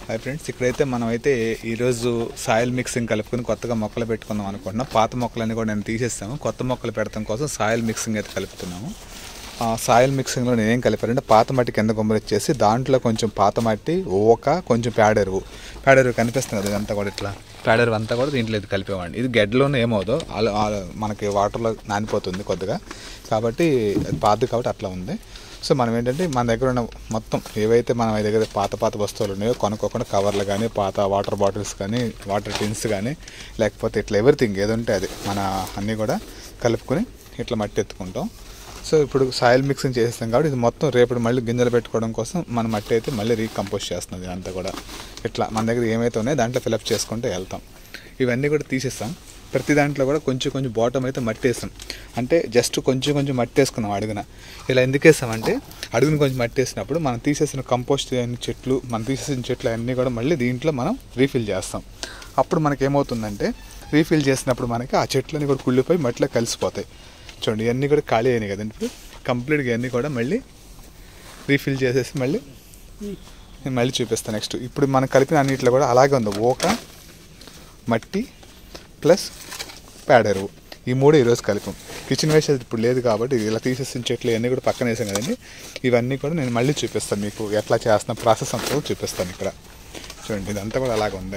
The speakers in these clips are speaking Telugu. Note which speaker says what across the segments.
Speaker 1: హాయ్ ఫ్రెండ్స్ ఇక్కడైతే మనం అయితే ఈరోజు సాయిల్ మిక్సింగ్ కలుపుకొని కొత్తగా మొక్కలు పెట్టుకుందాం అనుకుంటున్నాం పాత మొక్కలన్నీ కూడా నేను తీసేస్తాము కొత్త మొక్కలు పెడతాం కోసం సాయిల్ మిక్సింగ్ అయితే కలుపుతున్నాము ఆ సాయిల్ మిక్సింగ్లో నేనేం కలిపానంటే పాత మట్టి కింద గుమ్మరిచ్చేసి దాంట్లో కొంచెం పాత మట్టి ఓక కొంచెం పేడెరువు పేడెరువు కనిపిస్తుంది కదా ఇదంతా కూడా ఇట్లా పేడెరువు అంతా కూడా దీంట్లో ఇది కలిపేవాడిని ఇది గడ్డలోనే ఏమవుదో అలా- అలా మనకి వాటర్లో నానిపోతుంది కొద్దిగా కాబట్టి అది పాతది కాబట్టి అట్లా ఉంది సో మనం ఏంటంటే మన దగ్గర ఉన్న మొత్తం ఏవైతే మన దగ్గర పాత పాత వస్తువులు ఉన్నాయో కొనుక్కోకుండా కవర్లు కానీ పాత వాటర్ బాటిల్స్ కానీ వాటర్ టిన్స్ కానీ లేకపోతే ఇట్లా ఎవ్రీథింగ్ ఏది ఉంటే అది మన అన్నీ కూడా కలుపుకొని ఇట్లా మట్టి ఎత్తుకుంటాం సో ఇప్పుడు సాయిల్ మిక్సింగ్ చేసేస్తాం కాబట్టి ఇది మొత్తం రేపు మళ్ళీ గింజలు పెట్టుకోవడం కోసం మన మట్టి అయితే మళ్ళీ రీకంపోస్ట్ చేస్తుంది అంతా కూడా ఇట్లా మన దగ్గర ఏమైతే ఉన్నాయో దాంట్లో ఫిలప్ చేసుకుంటూ వెళ్తాం ఇవన్నీ కూడా తీసేస్తాం ప్రతి దాంట్లో కూడా కొంచెం కొంచెం బాటమ్ అయితే మట్టి వేస్తాం అంటే జస్ట్ కొంచెం కొంచెం మట్టి వేసుకున్నాం అడుగున ఇలా ఎందుకు వేస్తామంటే అడుగున కొంచెం మట్టి వేసినప్పుడు మనం తీసేసిన కంపోస్ట్ అన్ని చెట్లు మనం తీసేసిన చెట్లు అన్నీ కూడా మళ్ళీ దీంట్లో మనం రీఫిల్ చేస్తాం అప్పుడు మనకి ఏమవుతుందంటే రీఫిల్ చేసినప్పుడు మనకి ఆ చెట్లన్నీ కూడా కుళ్ళిపోయి మట్టిలో కలిసిపోతాయి చూడండి ఇవన్నీ కూడా ఖాళీ అయినాయి కదండి ఇప్పుడు కంప్లీట్గా ఇవన్నీ కూడా మళ్ళీ రీఫిల్ చేసేసి మళ్ళీ నేను మళ్ళీ చూపిస్తాను నెక్స్ట్ ఇప్పుడు మనం కలిపిన అన్నింటిలో కూడా అలాగే ఉంది ఓక మట్టి ప్లస్ పేడెరువు ఈ మూడు ఈరోజు కలిపాం కిచెన్ వేస్ట్ అది ఇప్పుడు లేదు కాబట్టి ఇలా తీసేసిన చెట్లు ఇవన్నీ కూడా పక్కన వేసాం కదండి ఇవన్నీ కూడా నేను మళ్ళీ చూపిస్తాను మీకు ఎట్లా చేస్తున్న ప్రాసెస్ అంతా కూడా చూపిస్తాను ఇక్కడ చూడండి ఇదంతా కూడా అలాగే ఉంది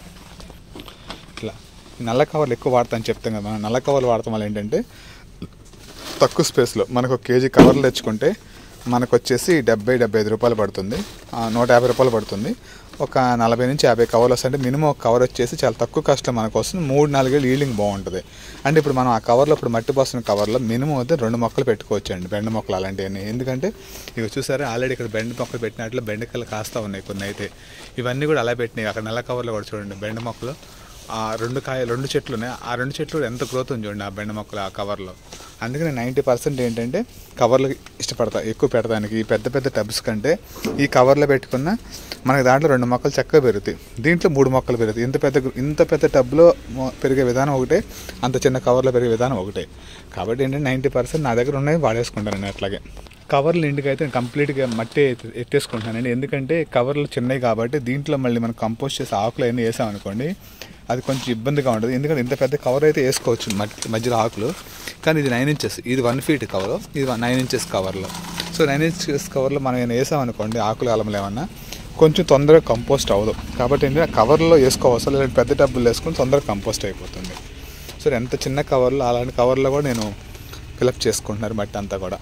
Speaker 1: ఇట్లా నల్ల కవర్లు ఎక్కువ వాడతాను చెప్తాం కదా మనం నల్ల కవర్లు వాడటం వల్ల ఏంటంటే తక్కువ స్పేస్లో మనకు ఒక కేజీ కవర్లు తెచ్చుకుంటే మనకు వచ్చేసి డెబ్బై డెబ్బై ఐదు రూపాయలు పడుతుంది ఆ, నూట యాభై రూపాయలు పడుతుంది ఒక నలభై నుంచి యాభై కవర్లు వస్తాయంటే మినిమం ఒక కవర్ వచ్చేసి చాలా తక్కువ కాస్ట్లో మనకు వస్తుంది మూడు నాలుగేళ్ళు ఈల్డింగ్ బాగుంటుంది అంటే ఇప్పుడు మనం ఆ కవర్లో ఇప్పుడు మట్టి పోసిన కవర్లో మినిమం అయితే రెండు మొక్కలు పెట్టుకోవచ్చు అండి బెండ మొక్కలు అలాంటివన్నీ ఎందుకంటే ఇవి చూసారా ఆల్రెడీ ఇక్కడ బెండ మొక్కలు పెట్టినట్లు బెండకాయలు కాస్తా ఉన్నాయి కొన్ని అయితే ఇవన్నీ కూడా అలా పెట్టినాయి అక్కడ నల్ల కవర్లో కూడా చూడండి బెండ మొక్కలు ఆ రెండు కాయ రెండు చెట్లు ఉన్నాయి ఆ రెండు చెట్లు కూడా ఎంత గ్రోత్ ఉంది చూడండి ఆ బెండ మొక్కలు ఆ కవర్లో అందుకని నైంటీ పర్సెంట్ ఏంటంటే కవర్లు ఇష్టపడతా ఎక్కువ పెడతానికి ఈ పెద్ద పెద్ద టబ్స్ కంటే ఈ కవర్లో పెట్టుకున్న మనకి దాంట్లో రెండు మొక్కలు చక్కగా పెరుగుతాయి దీంట్లో మూడు మొక్కలు పెరుగుతాయి ఇంత పెద్ద ఇంత పెద్ద టబ్లో మొ- పెరిగే విధానం ఒకటే అంత చిన్న కవర్లో పెరిగే విధానం ఒకటే కాబట్టి ఏంటంటే నైంటీ పర్సెంట్ నా దగ్గర ఉన్నాయి వాడేసుకుంటాను నేను అట్లాగే కవర్లు ఇంటికి అయితే కంప్లీట్గా మట్టి ఎత్తే- ఎత్తేసుకుంటానండి ఎందుకంటే కవర్లు చిన్నవి కాబట్టి దీంట్లో మళ్ళీ మనం కంపోస్ట్ చేసి ఆకులు అన్నీ వేసామనుకోండి అది కొంచెం ఇబ్బందిగా ఉంటుంది ఎందుకంటే ఇంత పెద్ద కవర్ అయితే వేసుకోవచ్చు మట్టి మధ్యలో ఆకులు కానీ ఇది నైన్ ఇంచెస్ ఇది వన్ ఫీట్ కవర్ ఇది నైన్ ఇంచెస్ కవర్లో సో నైన్ ఇంచెస్ కవర్లో మనం ఏమైనా వేసామనుకోండి ఆకులు అలమలు ఏమన్నా కొంచెం తొందరగా కంపోస్ట్ అవ్వదు కాబట్టి ఏంటంటే కవర్లో వేసుకోవచ్చు లేదంటే పెద్ద డబ్బులు వేసుకొని తొందరగా కంపోస్ట్ అయిపోతుంది సో ఎంత చిన్న కవర్లో అలాంటి కవర్లో కూడా నేను ఫిలప్ చేసుకుంటున్నారు మట్టి అంతా కూడా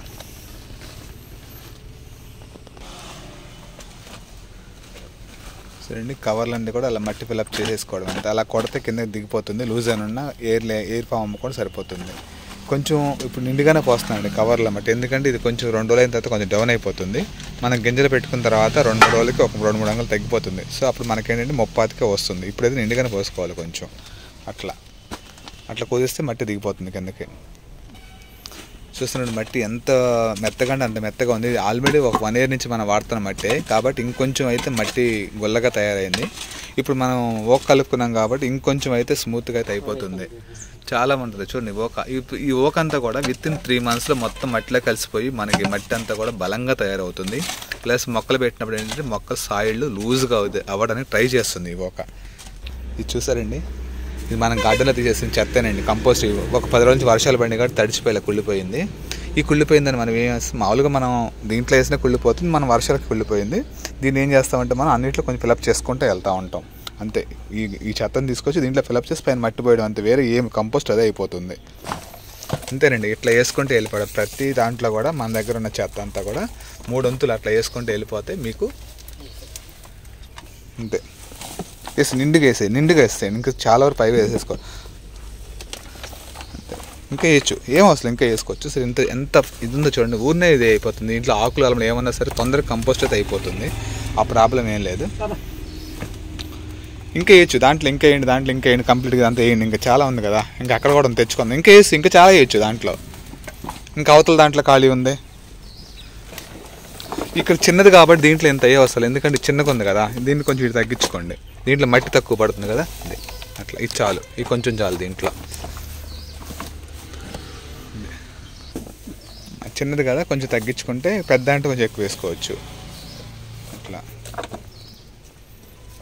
Speaker 1: సరే కవర్లు అన్నీ కూడా అలా మట్టి ఫిలప్ చేసేసుకోవడం అంతే అలా కొడితే కింద దిగిపోతుంది లూజ్ అని ఉన్న ఎయిర్ ఎయిర్ ఫామ్ అమ్ముకొని సరిపోతుంది కొంచెం ఇప్పుడు నిండుగానే పోస్తున్నాండి కవర్ల మట్టి ఎందుకంటే ఇది కొంచెం రెండు రోజులు అయిన తర్వాత కొంచెం డౌన్ అయిపోతుంది మనం గింజలు పెట్టుకున్న తర్వాత రెండు మూడు రోజులకి ఒక రెండు మూడు అంగలు తగ్గిపోతుంది సో అప్పుడు మనకేంటంటే ముప్పాతికే వస్తుంది ఇప్పుడైతే నిండుగానే పోసుకోవాలి కొంచెం అట్లా అట్లా కుదిస్తే మట్టి దిగిపోతుంది కిందకి చూస్తున్నాడు మట్టి ఎంత మెత్తగా అంటే అంత మెత్తగా ఉంది ఆల్రెడీ ఒక వన్ ఇయర్ నుంచి మనం వాడుతున్న మట్టి కాబట్టి ఇంకొంచెం అయితే మట్టి గుల్లగా తయారైంది ఇప్పుడు మనం ఓక్ కలుపుకున్నాం కాబట్టి ఇంకొంచెం అయితే స్మూత్గా అయితే అయిపోతుంది చాలా ఉంటుంది చూడండి ఓక ఈ- ఈ ఓక్ అంతా కూడా విత్ ఇన్ త్రీ మంత్స్లో మొత్తం మట్టిలో కలిసిపోయి మనకి మట్టి అంతా కూడా బలంగా తయారవుతుంది ప్లస్ మొక్కలు పెట్టినప్పుడు ఏంటంటే మొక్క సాయిల్ లూజ్గా అవుతుంది అవ్వడానికి ట్రై చేస్తుంది ఈ ఓక ఇది చూసారండి ఇది మనం గార్డెన్లో తీసేసిన చెత్తేనండి కంపోస్ట్ ఇవి. ఒక పది రోజుల నుంచి వర్షాలు పడినాయి కాబట్టి తడిచిపోయి ఇలా కుళ్ళిపోయింది ఈ కుళ్ళిపోయిందని మనం ఏం చేస్తాం మామూలుగా మనం దీంట్లో వేసిన కుళ్ళిపోతుంది మనం వర్షాలకు కుళ్ళిపోయింది దీన్ని ఏం చేస్తామంటే మనం అన్నింటిలో కొంచెం ఫిలప్ చేసుకుంటూ వెళ్తూ ఉంటాం అంతే ఈ ఈ చెత్తను తీసుకొచ్చి దీంట్లో ఫిలప్ చేసి పైన మట్టి పోయడం అంతే వేరే ఏం కంపోస్ట్ అదే అయిపోతుంది అంతేనండి ఇట్లా వేసుకుంటూ వెళ్ళిపోవడం ప్రతి దాంట్లో కూడా మన దగ్గర ఉన్న చెత్త అంతా కూడా మూడొంతులు అట్లా వేసుకుంటూ వెళ్ళిపోతే మీకు అంతే వేసి నిండుగా వేసే నిండుగా వేస్తే ఇంకా చాలా వరకు పైగా వేసేసుకో అంతే ఇంకా వేయచ్చు ఏం అవసరం ఇంకా వేసుకోవచ్చు సరే ఇంత ఎంత ఇది ఉందో చూడండి ఊరినే ఇది అయిపోతుంది ఇంట్లో ఆకులు అలమలు ఏమన్నా సరే తొందరగా కంపోస్ట్ అయితే అయిపోతుంది ఆ ప్రాబ్లం ఏం లేదు ఇంకా వేయచ్చు దాంట్లో ఇంకా వేయండి దాంట్లో ఇంకా వేయండి కంప్లీట్గా అంతా వేయండి ఇంకా చాలా ఉంది కదా ఇంకా అక్కడ కూడా ఉంది, తెచ్చుకుందాం ఇంకా వేసి ఇంకా చాలా వేయచ్చు దాంట్లో ఇంకా అవతల దాంట్లో ఖాళీ ఉంది ఇక్కడ చిన్నది కాబట్టి దీంట్లో ఎంత అయ్యే అవసరం లేదు. ఎందుకంటే చిన్నగా ఉంది కదా దీన్ని కొంచెం ఇటు తగ్గించుకోండి దీంట్లో మట్టి తక్కువ పడుతుంది కదా ఇది అట్లా ఇది చాలు ఇది కొంచెం చాలు దీంట్లో చిన్నది కదా కొంచెం తగ్గించుకుంటే పెద్ద అంటే కొంచెం ఎక్కువ వేసుకోవచ్చు అట్లా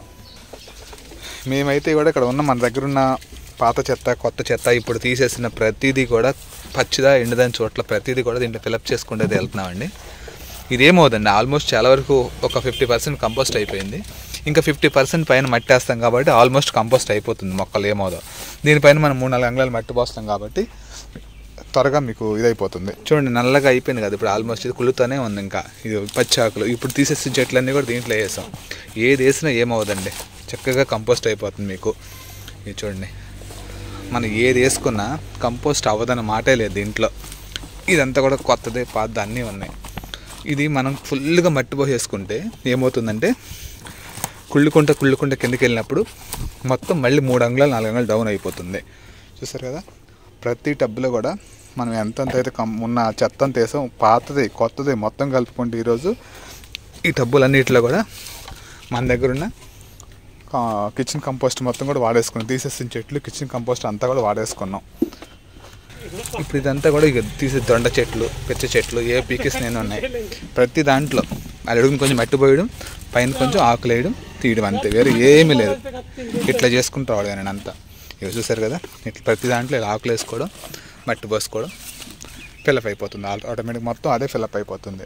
Speaker 1: మేమైతే కూడా ఇక్కడ ఉన్న మన దగ్గర ఉన్న పాత చెత్త కొత్త చెత్త ఇప్పుడు తీసేసిన ప్రతిదీ కూడా పచ్చిదా ఎండుదని చోట్ల ప్రతిదీ కూడా దీంట్లో ఫిలప్ చేసుకుంటేది వెళ్తున్నామండి ఇదేమవుదండి ఆల్మోస్ట్ చాలా వరకు ఒక ఫిఫ్టీ పర్సెంట్ కంపోస్ట్ అయిపోయింది ఇంకా ఫిఫ్టీ పర్సెంట్ పైన మట్టి వేస్తాం కాబట్టి ఆల్మోస్ట్ కంపోస్ట్ అయిపోతుంది మొక్కలు ఏమవుదో దీనిపైన మనం మూడు నాలుగు అంగుళాలు మట్టి పోస్తాం కాబట్టి త్వరగా మీకు ఇదైపోతుంది చూడండి నల్లగా అయిపోయింది కదా ఇప్పుడు ఆల్మోస్ట్ ఇది కుళ్ళుతూనే ఉంది ఇంకా ఇది పచ్చి ఆకులు ఇప్పుడు తీసేసిన చెట్లన్నీ కూడా దీంట్లో వేసాం ఏది వేసినా ఏమవుదండి చక్కగా కంపోస్ట్ అయిపోతుంది మీకు ఇది చూడండి మనం ఏది వేసుకున్నా కంపోస్ట్ అవ్వదన్న మాటే లేదు దీంట్లో ఇదంతా కూడా కొత్తదే పాత అన్నీ ఉన్నాయి ఇది మనం ఫుల్గా మట్టి పోసేసుకుంటే ఏమవుతుందంటే కుళ్ళుకుంటా కుళ్ళుకుంటా కిందకి వెళ్ళినప్పుడు మొత్తం మళ్ళీ మూడు అంగుళాలు నాలుగు అంగుళాలు డౌన్ అయిపోతుంది చూసారు కదా ప్రతి టబ్లో కూడా మనం ఎంతంత అయితే కం ఉన్న చెత్త అంత వేసాం పాతది కొత్తది మొత్తం కలుపుకుంటే ఈరోజు ఈ టబ్బులన్నిటిలో కూడా మన దగ్గర ఉన్న కిచెన్ కంపోస్ట్ మొత్తం కూడా వాడేసుకున్నాం తీసేసిన చెట్లు కిచెన్ కంపోస్ట్ అంతా కూడా వాడేసుకున్నాం ఇప్పుడు ఇదంతా కూడా ఇక తీసే దొండ చెట్లు పెచ్చ చెట్లు ఏ పీకెస్ నేను ఉన్నాయి ప్రతి దాంట్లో అడుగుని కొంచెం మట్టి పోయడం పైన కొంచెం ఆకులు వేయడం తీయడం అంతే వేరే ఏమీ లేదు ఇట్లా చేసుకుంటూ రావడం నేను అంతా ఇవి చూసారు కదా ఇట్లా ప్రతి దాంట్లో ఇలా ఆకులు వేసుకోవడం మట్టి పోసుకోవడం ఫిలప్ అయిపోతుంది ఆటోమేటిక్ మొత్తం అదే ఫిలప్ అయిపోతుంది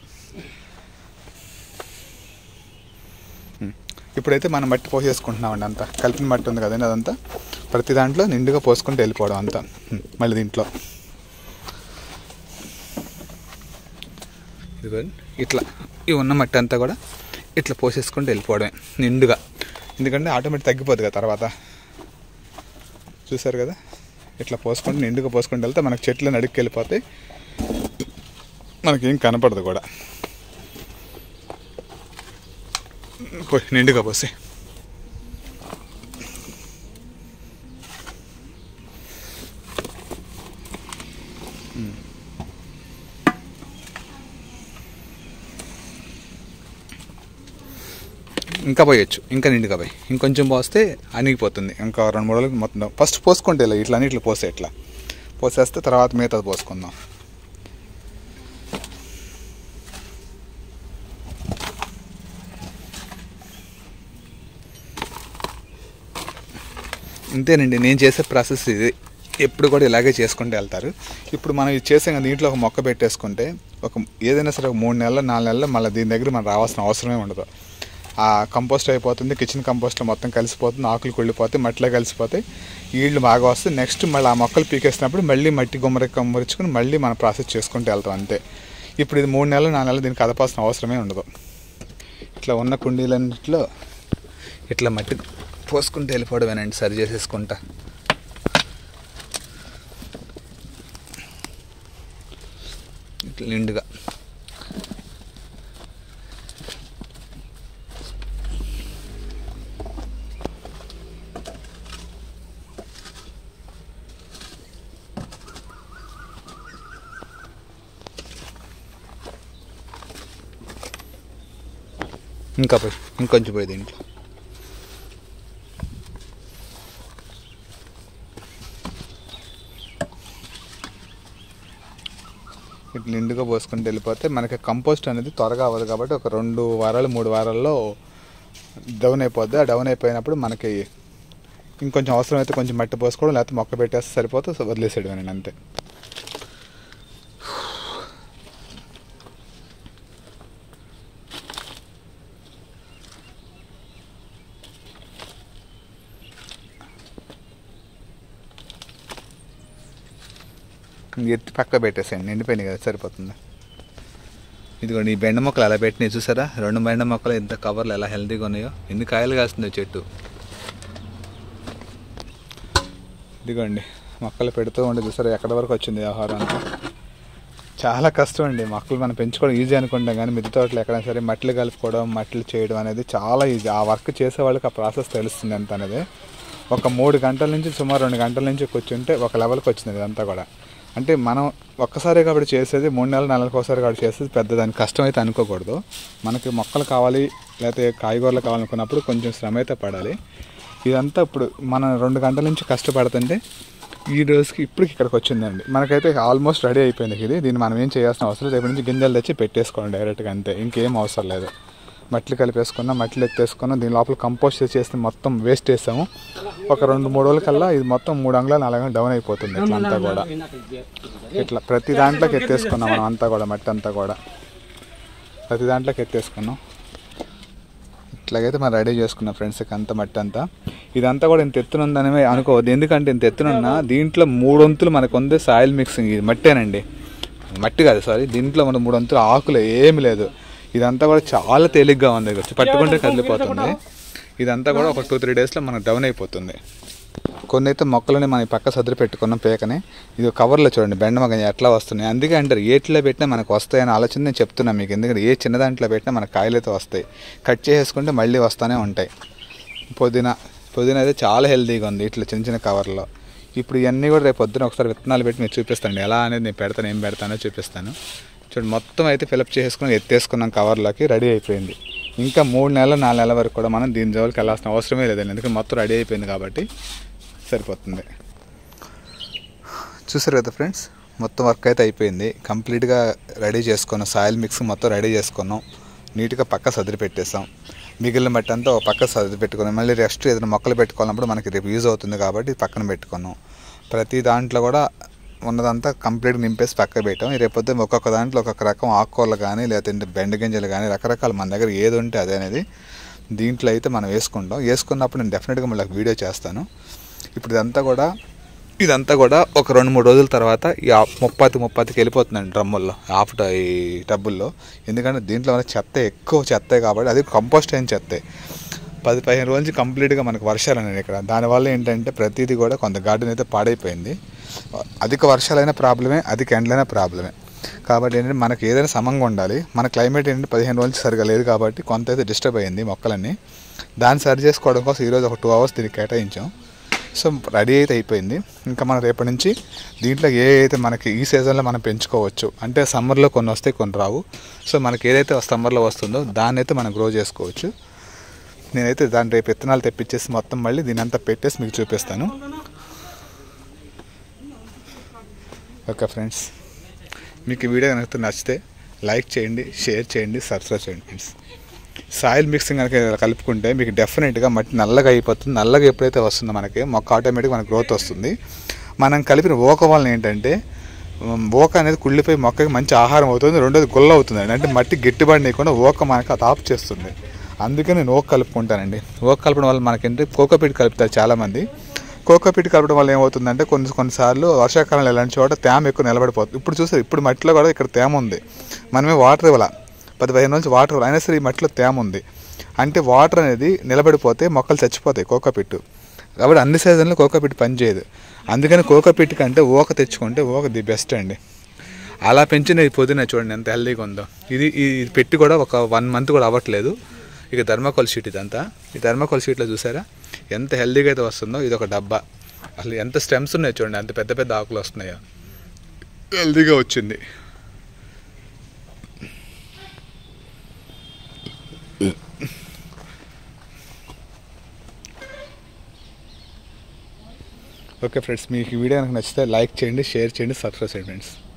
Speaker 1: ఉమ్. ఇప్పుడైతే మనం మట్టి పోసేసుకుంటున్నామండి అంతా కలిపిన మట్టి ఉంది కదండి అదంతా ప్రతి దాంట్లో నిండుగా పోసుకుంటూ వెళ్ళిపోవడం అంతా ఉమ్. మళ్ళీ దీంట్లో ఇదిగోండి ఇట్లా ఈ ఉన్న మట్టి అంతా కూడా ఇట్లా పోసేసుకుంటూ వెళ్ళిపోవడమే నిండుగా ఎందుకంటే ఆటోమేటిక్ తగ్గిపోతుంది కదా తర్వాత చూసారు కదా ఇట్లా పోసుకుంటూ నిండుగా పోసుకుంటూ వెళ్తే మనకు చెట్లు నడుక్కి వెళ్ళిపోతాయి మనకేం కనపడదు కూడా పోయి నిండుగా పోసి ఇంకా పోయొచ్చు ఇంకా నిండుగా పోయి ఇంకొంచెం పోస్తే అణిగిపోతుంది ఇంకా రెండు మూడు రోజులకు మొత్తం ఫస్ట్ పోసుకుంటే ఇలా ఇట్లా ఇట్లా పోసే ఇట్లా పోసేస్తే తర్వాత మిగతాది పోసుకుందాం ఇంతేనండి నేను చేసే ప్రాసెస్ ఇది ఎప్పుడు కూడా ఇలాగే చేసుకుంటూ వెళ్తారు ఇప్పుడు మనం ఇది చేసే దీంట్లో ఒక మొక్క పెట్టేసుకుంటే ఒక ఏదైనా సరే ఒక మూడు నెలలు నాలుగు నెలలు మళ్ళీ దీని దగ్గర మనం రావాల్సిన అవసరమే ఉండదు ఆ కంపోస్ట్ అయిపోతుంది కిచెన్ కంపోస్ట్లో మొత్తం కలిసిపోతుంది ఆకులు కుళ్ళిపోతాయి మట్టిలో కలిసిపోతాయి ఈళ్ళు బాగా వస్తే నెక్స్ట్ మళ్ళీ ఆ మొక్కలు పీకేసినప్పుడు మళ్ళీ మట్టి గుమ్మరి కమ్మరించుకుని మళ్ళీ మనం ప్రాసెస్ చేసుకుంటూ వెళ్తాం అంతే ఇప్పుడు ఇది మూడు నెలలు నాలుగు నెలలు దీనికి కదపాల్సిన అవసరమే ఉండదు ఇట్లా ఉన్న కుండీలన్నింటిలో ఇట్లా మట్టి పోసుకుంటూ వెళ్ళిపోవడమేనండి సరి చేసేసుకుంటా ఇట్లా నిండుగా ఇంకా పోయి ఇంకొంచెం పోయి దీంట్లో ఇట్లా నిండుగా పోసుకుంటూ వెళ్ళిపోతే మనకి కంపోస్ట్ అనేది త్వరగా అవ్వదు కాబట్టి ఒక రెండు వారాలు మూడు వారాల్లో డౌన్ అయిపోద్ది ఆ డౌన్ అయిపోయినప్పుడు మనకి ఇంకొంచెం అవసరం అయితే కొంచెం మట్టి పోసుకోవడం లేకపోతే మొక్క పెట్టేస్తే సరిపోతే వదిలేసేయడం నేను అంతే ఎత్తి పక్క పెట్టేసేయండి నిండిపోయినాయి కదా సరిపోతుంది ఇదిగోండి ఈ బెండ మొక్కలు అలా పెట్టినాయి చూసారా రెండు బెండ మొక్కలు ఎంత కవర్లు ఎలా హెల్తీగా ఉన్నాయో ఎన్ని కాయలు కాస్తుందో చెట్టు ఇదిగోండి మొక్కలు పెడుతూ ఉండి చూసారా ఎక్కడ వరకు వచ్చింది ఆహారం అంతా చాలా కష్టం అండి మొక్కలు మనం పెంచుకోవడం ఈజీ అనుకుంటాం కానీ మిద్దె తోటలు ఎక్కడైనా సరే మట్లు కలుపుకోవడం మట్లు చేయడం అనేది చాలా ఈజీ ఆ వర్క్ చేసే వాళ్ళకి ఆ ప్రాసెస్ తెలుస్తుంది ఎంత అనేది ఒక మూడు గంటల నుంచి సుమారు రెండు గంటల నుంచి కూర్చుంటే ఒక లెవెల్కి వచ్చింది ఇదంతా కూడా అంటే మనం ఒక్కసారే కాబట్టి చేసేది మూడు నెలలు నెలలకు ఒకసారి కాబట్టి చేసేది పెద్ద దానికి కష్టం అయితే అనుకోకూడదు మనకి మొక్కలు కావాలి లేకపోతే కాయగూరలు కావాలనుకున్నప్పుడు కొంచెం శ్రమ అయితే పడాలి ఇదంతా ఇప్పుడు మనం రెండు గంటల నుంచి కష్టపడుతుంటే ఈ రోజుకి ఇప్పటికి ఇక్కడికి వచ్చిందండి మనకైతే ఆల్మోస్ట్ రెడీ అయిపోయింది ఇది దీన్ని మనం ఏం చేయాల్సిన అవసరం లేదు రేపు నుంచి గింజలు తెచ్చి పెట్టేసుకోండి డైరెక్ట్గా అంతే ఇంకేం అవసరం లేదు మట్లు కలిపేసుకున్నాం మట్లు ఎత్తేసుకున్నాం దీని లోపల కంపోస్ట్ చేసి మొత్తం వేస్ట్ చేసాము ఒక రెండు మూడు రోజుల కల్లా ఇది మొత్తం మూడు అంగుళాలు నాలుగు అంగుళాలు డౌన్ అయిపోతుంది ఇట్లా అంతా కూడా ఇట్లా ప్రతి దాంట్లోకి ఎత్తేసుకున్నాం మనం అంతా కూడా మట్టి అంతా కూడా ప్రతి దాంట్లోకి ఎత్తేసుకున్నాం ఇట్లాగైతే మనం రెడీ చేసుకున్నాం ఫ్రెండ్స్కి అంత మట్టి అంతా ఇదంతా కూడా ఇంత ఎత్తునుందని అనుకోవద్దు ఎందుకంటే ఇంత ఎత్తునున్న దీంట్లో మూడు వంతులు మనకు ఉంది సాయిల్ మిక్సింగ్ ఇది మట్టేనండి మట్టి కాదు సారీ దీంట్లో మన మూడు వంతులు ఆకులు ఏమి లేదు ఇదంతా కూడా చాలా తేలిగ్గా ఉంది వచ్చి పట్టుకుంటే కదిలిపోతుంది ఇదంతా కూడా ఒక టూ త్రీ డేస్లో మనకు డౌన్ అయిపోతుంది కొన్ని అయితే మొక్కలని మనం ఈ పక్క సదిరి పెట్టుకున్నాం పేకని ఇది కవర్లో చూడండి బెండ మగ ఎట్లా వస్తున్నాయి అందుకే అంటారు ఏట్లో పెట్టినా మనకు వస్తాయని ఆలోచన నేను చెప్తున్నాను మీకు ఎందుకంటే ఏ చిన్న దాంట్లో పెట్టినా మనకు కాయలు అయితే వస్తాయి కట్ చేసేసుకుంటే మళ్ళీ వస్తూనే ఉంటాయి పుదీనా పుదీనా అయితే చాలా హెల్తీగా ఉంది ఇట్లా చిన్న చిన్న కవర్లో ఇప్పుడు ఇవన్నీ కూడా రేపు పొద్దున ఒకసారి విత్తనాలు పెట్టి మీకు చూపిస్తాను ఎలా అనేది నేను పెడతాను ఏం పెడతానో చూపిస్తాను చూడండి మొత్తం అయితే ఫిలప్ చేసుకుని ఎత్తేసుకున్నాం కవర్లోకి రెడీ అయిపోయింది ఇంకా మూడు నెలలు నాలుగు నెలల వరకు కూడా మనం దీని జోలికి వెళ్ళాల్సిన అవసరమే లేదండి ఎందుకంటే మొత్తం రెడీ అయిపోయింది కాబట్టి సరిపోతుంది చూసారు కదా ఫ్రెండ్స్ మొత్తం వర్క్ అయితే అయిపోయింది కంప్లీట్గా రెడీ చేసుకున్నాం సాయిల్ మిక్స్ మొత్తం రెడీ చేసుకున్నాం నీట్గా పక్క సదిరి పెట్టేసాం మిగిలిన మట్టి అంతా ఒక పక్క సదిరి పెట్టుకున్నాం మళ్ళీ రెస్ట్ ఏదైనా మొక్కలు పెట్టుకోవాలన్నప్పుడు మనకి రేపు యూజ్ అవుతుంది కాబట్టి పక్కన పెట్టుకున్నాం ప్రతి దాంట్లో కూడా ఉన్నదంతా కంప్లీట్గా నింపేసి పక్క పెట్టాం రేపు పొద్దున్న ఒక్కొక్క దాంట్లో ఒక్కొక్క రకం ఆకుకూరలు కానీ లేదంటే బెండ గింజలు కానీ రకరకాల మన దగ్గర ఏది ఉంటే అదే అనేది దీంట్లో అయితే మనం వేసుకుంటాం వేసుకున్నప్పుడు నేను డెఫినెట్గా మళ్ళీ వీడియో చేస్తాను ఇప్పుడు ఇదంతా కూడా ఇదంతా కూడా ఒక రెండు మూడు రోజుల తర్వాత ఈ ఆ- ముప్పాతి ముప్పాతికి వెళ్ళిపోతుందండి డ్రమ్ముల్లో హాఫ్ ట- ఈ టబ్బుల్లో ఎందుకంటే దీంట్లో ఉన్న చెత్త ఎక్కువ చెత్తే కాబట్టి అది కంపోస్ట్ అయిన చెత్తే పది పదిహేను రోజుల నుంచి కంప్లీట్గా మనకు వర్షాలు అనేది ఇక్కడ దానివల్ల ఏంటంటే ప్రతిదీ కూడా కొంత గార్డెన్ అయితే పాడైపోయింది అధిక వర్షాలైన ప్రాబ్లమే అధిక ఎండలైన ప్రాబ్లమే కాబట్టి ఏంటంటే మనకి ఏదైనా సమంగా ఉండాలి మన క్లైమేట్ ఏంటంటే పదిహేను రోజులు సరిగా లేదు కాబట్టి కొంత అయితే డిస్టర్బ్ అయ్యింది మొక్కలన్నీ దాన్ని సరి చేసుకోవడం కోసం ఈరోజు ఒక టూ అవర్స్ దీనికి కేటాయించాం సో రెడీ అయితే అయిపోయింది ఇంకా మనం రేపటి నుంచి దీంట్లో ఏ అయితే మనకి ఈ సీజన్లో మనం పెంచుకోవచ్చు అంటే సమ్మర్లో కొన్ని వస్తాయి కొన్ని రావు సో మనకి ఏదైతే సమ్మర్లో వస్తుందో దాన్ని అయితే మనం గ్రో చేసుకోవచ్చు నేనైతే దాని రేపు విత్తనాలు తెప్పించేసి మొత్తం మళ్ళీ దీని అంతా పెట్టేసి మీకు చూపిస్తాను ఓకే ఫ్రెండ్స్ మీకు ఈ వీడియో కనుక నచ్చితే లైక్ చేయండి షేర్ చేయండి సబ్స్క్రైబ్ చేయండి ఫ్రెండ్స్ సాయిల్ మిక్సింగ్ కనుక కలుపుకుంటే మీకు డెఫినెట్గా మట్టి నల్లగా అయిపోతుంది నల్లగా ఎప్పుడైతే వస్తుందో మనకి మొక్క ఆటోమేటిక్గా మనకి గ్రోత్ వస్తుంది మనం కలిపిన ఓక వలన ఏంటంటే ఉమ్, ఓక అనేది కుళ్ళిపోయి మొక్కకి మంచి ఆహారం అవుతుంది రెండోది గుల్ల అవుతుంది అంటే మట్టి గట్టిపడినీయకుండా ఓక మనకి అది ఆఫ్ చేస్తుంది అందుకే నేను ఓక కలుపుకుంటానండి ఓక కలపడం వల్ల మనకేంటి కోకోపీట్ కలుపుతారు చాలామంది కోకోపీట్ కలపడం వల్ల ఏమవుతుందంటే కొన్ని కొన్నిసార్లు వర్షాకాలంలో ఇలాంటి చోట తేమ ఎక్కువ నిలబడిపోతుంది ఇప్పుడు చూసారు ఇప్పుడు మట్టిలో కూడా ఇక్కడ తేమ ఉంది మనమే వాటర్ ఇవ్వాల పది పదిహేను నుంచి వాటర్ ఇవ్వాలి అయినా సరే ఈ మట్టిలో తేమ ఉంది అంటే వాటర్ అనేది నిలబడిపోతే మొక్కలు చచ్చిపోతాయి కోకోపిట్టు కాబట్టి అన్ని సీజన్లో కోకోపిట్ పనిచేయదు అందుకని కోకోపిట్ కంటే ఓక తెచ్చుకుంటే ఓక ది బెస్ట్ అండి అలా పెంచిన ఈ పుదీనా చూడండి ఎంత హెల్దీగా ఉందో ఇది ఈ పెట్టి కూడా ఒక వన్ మంత్ కూడా అవ్వట్లేదు ఇక ధర్మాకోల్ షీట్ ఇదంతా ఈ ధర్మాకోల్ షీట్లో చూసారా ఎంత హెల్దీగా అయితే వస్తుందో ఇది ఒక డబ్బా అసలు ఎంత స్టెమ్స్ ఉన్నాయో చూడండి అంత పెద్ద పెద్ద ఆకులు వస్తున్నాయో హెల్దీగా వచ్చింది ఓకే ఫ్రెండ్స్ మీకు ఈ వీడియో కనుక నచ్చితే లైక్ చేయండి షేర్ చేయండి సబ్స్క్రైబ్ చేయండి ఫ్రెండ్స్